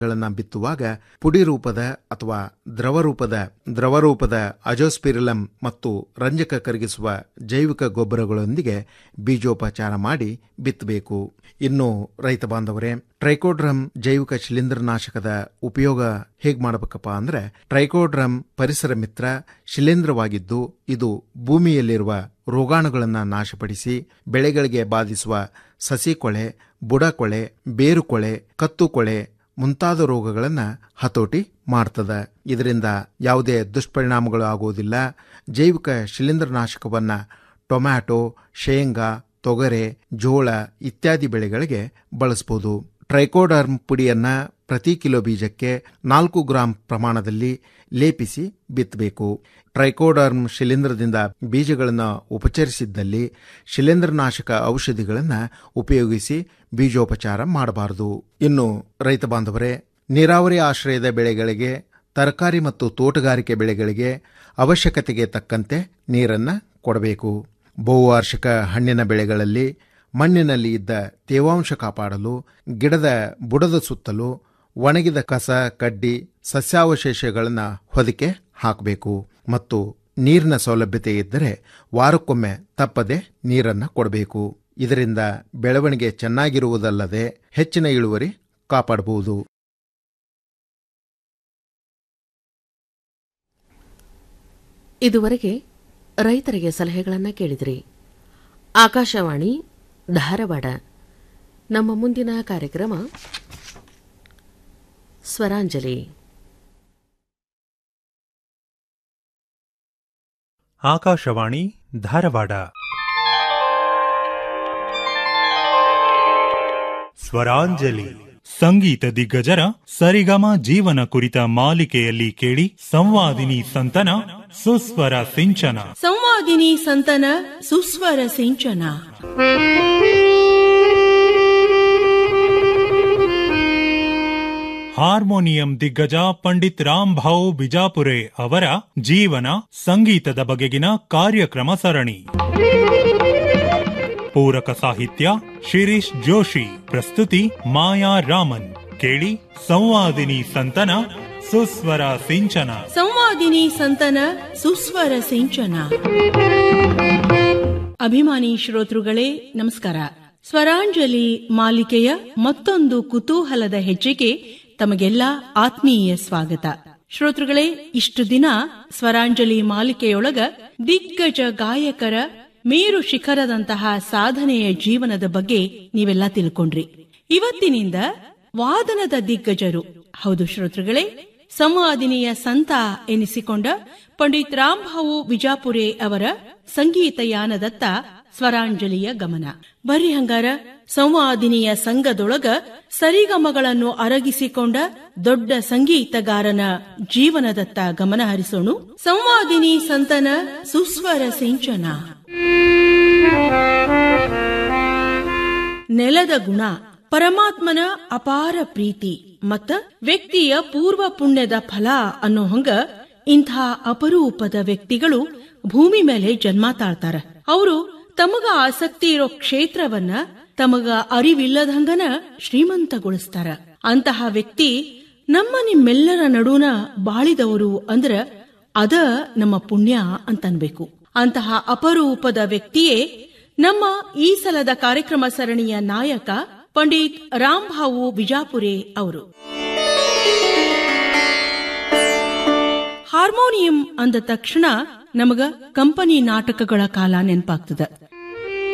ಗಳನ್ನ ಬಿತ್ತುವಾಗ ಪುಡಿ ರೂಪದ ಅಥವಾ ದ್ರವ ರೂಪದ ದ್ರವ ರೂಪದ ಅಜೋಸ್ಪಿರಿಲಂ ಮತ್ತು ರಂಜಕ ಕರಗಿಸುವ ಜೈವಿಕ ಗೊಬ್ಬರಗಳೊಂದಿಗೆ ಬೀಜೋಪಚಾರ ಮಾಡಿ ಬಿತ್ತಬೇಕು ಇನ್ನು ರೈತ ಬಾಂಧವರೇ ಟ್ರೈಕೋಡ್ರಮ್ ಜೈವಿಕ ಶಿಲೀಂಧ್ರನಾಶಕದ ಉಪಯೋಗ ಹೇಗ್ ಮಾಡಬೇಕಪ್ಪ ಅಂದ್ರೆ ಟ್ರೈಕೋಡ್ರಮ್ ಪರಿಸರ ಮಿತ್ರ ಶಿಲೀಂಧ್ರವಾಗಿದ್ದು ಇದು ಭೂಮಿಯಲ್ಲಿರುವ ರೋಗಾಣುಗಳನ್ನು ನಾಶಪಡಿಸಿ ಬೆಳೆಗಳಿಗೆ ಬಾಧಿಸುವ ಸಸಿ ಕೊಳೆ ಬುಡ ಕೊಳೆ ಬೇರು ಕೊಳೆ ಕತ್ತು ಕೊಳೆ ಮುಂತಾದ ರೋಗಗಳನ್ನು ಹತೋಟಿ ಮಾಡ್ತದ ಇದರಿಂದ ಯಾವುದೇ ದುಷ್ಪರಿಣಾಮಗಳು ಆಗುವುದಿಲ್ಲ ಜೈವಿಕ ಶಿಲೀಂಧ್ರನಾಶಕವನ್ನ ಟೊಮ್ಯಾಟೊ ಶೇಂಗಾ ತೊಗರೆ ಜೋಳ ಇತ್ಯಾದಿ ಬೆಳೆಗಳಿಗೆ ಬಳಸಬಹುದು ಟ್ರೈಕೋಡರ್ಮ್ ಪುಡಿಯನ್ನ ಪ್ರತಿ ಕಿಲೋ ಬೀಜಕ್ಕೆ ನಾಲ್ಕು ಗ್ರಾಂ ಪ್ರಮಾಣದಲ್ಲಿ ಲೇಪಿಸಿ ಬಿತ್ತಬೇಕು ಟ್ರೈಕೋಡರ್ಮ್ ಶಿಲೀಂಧ್ರದಿಂದ ಬೀಜಗಳನ್ನು ಉಪಚರಿಸಿದ್ದಲ್ಲಿ ಶಿಲೀಂಧ್ರನಾಶಕ ಔಷಧಿಗಳನ್ನು ಉಪಯೋಗಿಸಿ ಬೀಜೋಪಚಾರ ಮಾಡಬಾರದು ಇನ್ನು ರೈತ ಬಾಂಧವರೇ ನೀರಾವರಿ ಆಶ್ರಯದ ಬೆಳೆಗಳಿಗೆ ತರಕಾರಿ ಮತ್ತು ತೋಟಗಾರಿಕೆ ಬೆಳೆಗಳಿಗೆ ಅವಶ್ಯಕತೆಗೆ ತಕ್ಕಂತೆ ನೀರನ್ನು ಕೊಡಬೇಕು ಬಹುವಾರ್ಷಿಕ ಹಣ್ಣಿನ ಬೆಳೆಗಳಲ್ಲಿ ಮಣ್ಣಿನಲ್ಲಿ ಇದ್ದ ತೇವಾಂಶ ಕಾಪಾಡಲು ಗಿಡದ ಬುಡದ ಸುತ್ತಲೂ ಒಣಗಿದ ಕಸ ಕಡ್ಡಿ ಸಸ್ಯಾವಶೇಷಗಳನ್ನು ಹೊದಿಕೆ ಹಾಕಬೇಕು ಮತ್ತು ನೀರಿನ ಸೌಲಭ್ಯತೆ ಇದ್ದರೆ ವಾರಕ್ಕೊಮ್ಮೆ ತಪ್ಪದೆ ನೀರನ್ನು ಕೊಡಬೇಕು ಇದರಿಂದ ಬೆಳವಣಿಗೆ ಚೆನ್ನಾಗಿರುವುದಲ್ಲದೆ ಹೆಚ್ಚಿನ ಇಳುವರಿ ಕಾಪಾಡಬಹುದು ಇದುವರೆಗೆ ರೈತರಿಗೆ ಸಲಹೆಗಳನ್ನು ಕೇಳಿದ್ರಿ ಆಕಾಶವಾಣಿ ಧಾರವಾಡ ನಮ್ಮ ಮುಂದಿನ ಕಾರ್ಯಕ್ರಮ ಸ್ವರಾಂಜಲಿ ಆಕಾಶವಾಣಿ ಧಾರವಾಡ ಸ್ವರಾಂಜಲಿ ಸಂಗೀತ ದಿಗ್ಗಜರ ಸರಿಗಮ ಜೀವನ ಕುರಿತ ಮಾಲಿಕೆಯಲ್ಲಿ ಕೇಳಿ ಸಂವಾದಿನಿ ಸಂತನ ಸುಸ್ವರ ಸಿಂಚನ ಸಂವಾದಿನಿ ಸಂತನ ಸುಸ್ವರ ಸಿಂಚನ ಹಾರ್ಮೋನಿಯಂ ದಿಗ್ಗಜ ಪಂಡಿತ್ ರಾಮ್ ಭಾವ್ ಬಿಜಾಪುರೆ ಅವರ ಜೀವನ ಸಂಗೀತದ ಬಗೆಗಿನ ಕಾರ್ಯಕ್ರಮ ಸರಣಿ ಪೂರಕ ಸಾಹಿತ್ಯ ಶಿರೀಶ್ ಜೋಶಿ ಪ್ರಸ್ತುತಿ ಮಾಯಾ ರಾಮನ್ ಕೇಳಿ ಸಂವಾದಿನಿ ಸಂತನ ಸುಸ್ವರ ಸಿಂಚನ ಸಂವಾದಿನಿ ಸಂತನ ಸುಸ್ವರ ಸಿಂಚನ ಅಭಿಮಾನಿ ಶ್ರೋತೃಗಳೇ ನಮಸ್ಕಾರ ಸ್ವರಾಂಜಲಿ ಮಾಲಿಕೆಯ ಮತ್ತೊಂದು ಕುತೂಹಲದ ಹೆಜ್ಜೆಗೆ ತಮಗೆಲ್ಲ ಆತ್ಮೀಯ ಸ್ವಾಗತ ಶ್ರೋತೃಗಳೇ ಇಷ್ಟು ದಿನ ಸ್ವರಾಂಜಲಿ ಮಾಲಿಕೆಯೊಳಗ ದಿಗ್ಗಜ ಗಾಯಕರ ಮೇರು ಶಿಖರದಂತಹ ಸಾಧನೆಯ ಜೀವನದ ಬಗ್ಗೆ ನೀವೆಲ್ಲ ತಿಳ್ಕೊಂಡ್ರಿ ಇವತ್ತಿನಿಂದ ವಾದನದ ದಿಗ್ಗಜರು ಹೌದು ಶ್ರೋತೃಗಳೇ ಸಂವಾದಿನಿಯ ಸಂತ ಎನಿಸಿಕೊಂಡ ಪಂಡಿತ್ ರಾಮ್ಭಾವು ವಿಜಾಪುರೆ ಅವರ ಸಂಗೀತ ಯಾನದತ್ತ ಸ್ವರಾಂಜಲಿಯ ಗಮನ ಬರ್ರಿ ಹಂಗಾರ ಸಂವಾದಿನಿಯ ಸಂಘದೊಳಗ ಸರಿಗಮಗಳನ್ನು ಅರಗಿಸಿಕೊಂಡ ದೊಡ್ಡ ಸಂಗೀತಗಾರನ ಜೀವನದತ್ತ ಗಮನ ಹರಿಸೋಣ ಸಂವಾದಿನಿ ಸಂತನ ಸುಸ್ವರ ಸಿಂಚನ ನೆಲದ ಗುಣ ಪರಮಾತ್ಮನ ಅಪಾರ ಪ್ರೀತಿ ಮತ್ತ ವ್ಯಕ್ತಿಯ ಪೂರ್ವ ಪುಣ್ಯದ ಫಲ ಅನ್ನೋ ಹಂಗ ಇಂಥ ಅಪರೂಪದ ವ್ಯಕ್ತಿಗಳು ಭೂಮಿ ಮೇಲೆ ಜನ್ಮ ತಾಳ್ತಾರ ಅವರು ತಮಗ ಆಸಕ್ತಿ ಇರೋ ಕ್ಷೇತ್ರವನ್ನ ತಮಗ ಅರಿವಿಲ್ಲದಂಗನ ಶ್ರೀಮಂತಗೊಳಿಸ್ತಾರ ಅಂತಹ ವ್ಯಕ್ತಿ ನಮ್ಮ ನಿಮ್ಮೆಲ್ಲರ ನಡುನ ಬಾಳಿದವರು ಅಂದ್ರ ಅದ ನಮ್ಮ ಪುಣ್ಯ ಅಂತನ್ಬೇಕು ಅಂತಹ ಅಪರೂಪದ ವ್ಯಕ್ತಿಯೇ ನಮ್ಮ ಈ ಸಲದ ಕಾರ್ಯಕ್ರಮ ಸರಣಿಯ ನಾಯಕ ಪಂಡಿತ್ ರಾಮ್ಭಾವು ಬಿಜಾಪುರೆ ಅವರು ಹಾರ್ಮೋನಿಯಂ ಅಂದ ತಕ್ಷಣ ನಮಗ ಕಂಪನಿ ನಾಟಕಗಳ ಕಾಲ ನೆನಪಾಗ್ತದ